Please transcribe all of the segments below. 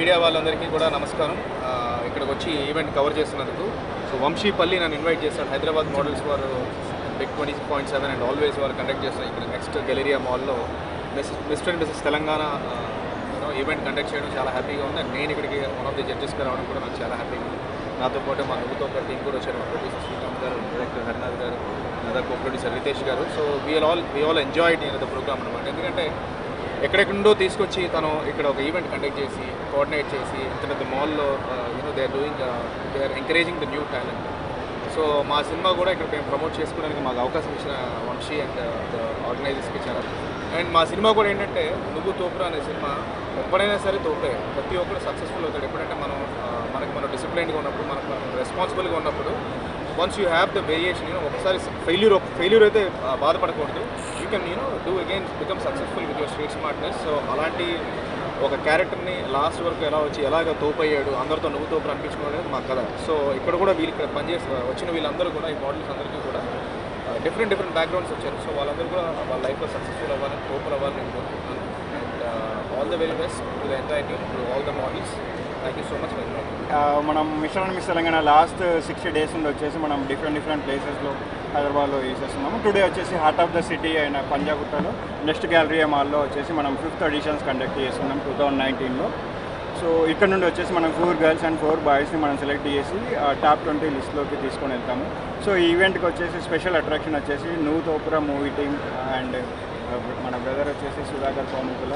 media వాళ్ళందరికీ కూడా నమస్కారం ఆ, ఇక్కడికి వచ్చి ఈవెంట్ కవర్ చేస్తున్నందుకు సో వంశీపల్లి నన్ను ఇన్వైట్ చేశాడు హైదరాబాద్ మోడల్స్ వారు big twenty point seven and always వారు కండక్ట్ చేస్తారు ఇక్కడ నెక్స్ట్ గెలేరియా మాల్లో miss mister and missus Telangana event conduct చేయడం చాలా హ్యాపీగా ఉంది అండ్ నేను ఇక్కడికి వన్ ఆఫ్ ది జడ్జెస్గా రావడం కూడా నాకు చాలా హ్యాపీగా ఉంది నాతో పాటు మా నువ్వుతో పాటు టీం కూడా వచ్చారు మా ప్రొడ్యూసర్ శ్రీకాంత్ గారు డైరెక్టర్ హరినాథ్ గారు అదర్ కో ప్రొడ్యూసర్ రితేష్ గారు so we're all we all enjoyed in the programme అనమాట ఎందుకంటే ఎక్కడెక్కడో తీసుకొచ్చి తను ఇక్కడ ఒక ఈవెంట్ కండక్ట్ చేసి కోఆర్డినేట్ చేసి ఇంత పెద్ద మాల్లో you know they are doing they are encouraging the new talent so మా సినిమా కూడా ఇక్కడ మేము ప్రమోట్ చేసుకోవడానికి మాకు అవకాశం ఇచ్చిన వంశీ అండ్ ద ఆర్గనైజర్స్కి చాలా అండ్ మా సినిమా కూడా ఏంటంటే నువ్వు తోపురా అనే సినిమా ఎప్పుడైనా సరే తోపే ప్రతి ఒక్కరు సక్సెస్ఫుల్ అవుతాడు ఎప్పుడంటే మనం ఆ, మనకు మనం డిసిప్లైన్గా ఉన్నప్పుడు మనకు మనం రెస్పాన్సిబుల్గా ఉన్నప్పుడు once you have the variation you know ఒకసారి ఫెయిల్యూర్ ఫెయిల్యూర్ అయితే ఆ, బాధపడకూడదు you can you know do again become successful with your street smartness so అలాంటి ఒక క్యారెక్టర్ని లాస్ట్ వరకు ఎలా వచ్చి ఎలాగ తోపయ్యాడు అందరితో నువ్వు తోపు అనిపించుకోవడం అనేది మా కథ సో ఇక్కడ కూడా వీళ్ళు ఇక్కడ పనిచేసి వచ్చిన వీళ్ళందరూ కూడా ఈ మోడల్స్ అందరికీ కూడా డిఫరెంట్ డిఫరెంట్ బ్యాక్గ్రౌండ్స్ వచ్చారు సో వాళ్ళందరూ కూడా వాళ్ళ లైఫ్లో సక్సెస్ఫుల్ అవ్వాలని తోపులు అవ్వాలని నేను కోరుకుంటున్నాను and all the very best to the entire team to all the models thank you so much very much ఆ, మనం mission and miss Telangana last sixty days నుండి వచ్చేసి మనం డిఫరెంట్ డిఫరెంట్ ప్లేసెస్లో హైదరాబాద్లో చేసేస్తున్నాము టుడే వచ్చేసి హార్ట్ ఆఫ్ ద సిటీ అయిన పంజాగుట్టలో నెక్స్ట్ గ్యాలరీ మాల్లో వచ్చేసి మనం ఫిఫ్త్ ఎడిషన్స్ కండక్ట్ చేస్తున్నాం టూ థౌజండ్ నైన్టీన్లో సో ఇక్కడ నుండి వచ్చేసి మనం ఫోర్ గర్ల్స్ అండ్ ఫోర్ బాయ్స్ని మనం సెలెక్ట్ చేసి టాప్ ట్వంటీ లిస్ట్లోకి తీసుకొని వెళ్తాము సో ఈ ఈవెంట్కి వచ్చేసి స్పెషల్ అట్రాక్షన్ వచ్చేసి Nuvvu Thopura movie team and మన బ్రదర్ వచ్చేసి Sudhakar Komakula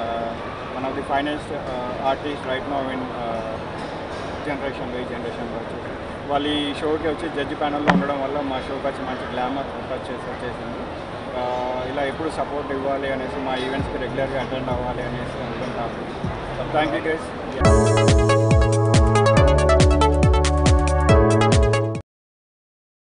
one of the finest artist right now in జనరేషన్లో ఈ జనరేషన్లో వచ్చేసి వాళ్ళు ఈ షోకి వచ్చి జడ్జి ప్యానల్లో ఉండడం వల్ల మా షోకి వచ్చి మంచి గ్లామర్ వచ్చేసి వచ్చేసింది ఆ, ఇలా ఎప్పుడు సపోర్ట్ ఇవ్వాలి అనేసి మా ఈవెంట్స్కి రెగ్యులర్గా అటెండ్ అవ్వాలి అనేసి అనుకుంటాము థ్యాంక్ యూ గైస్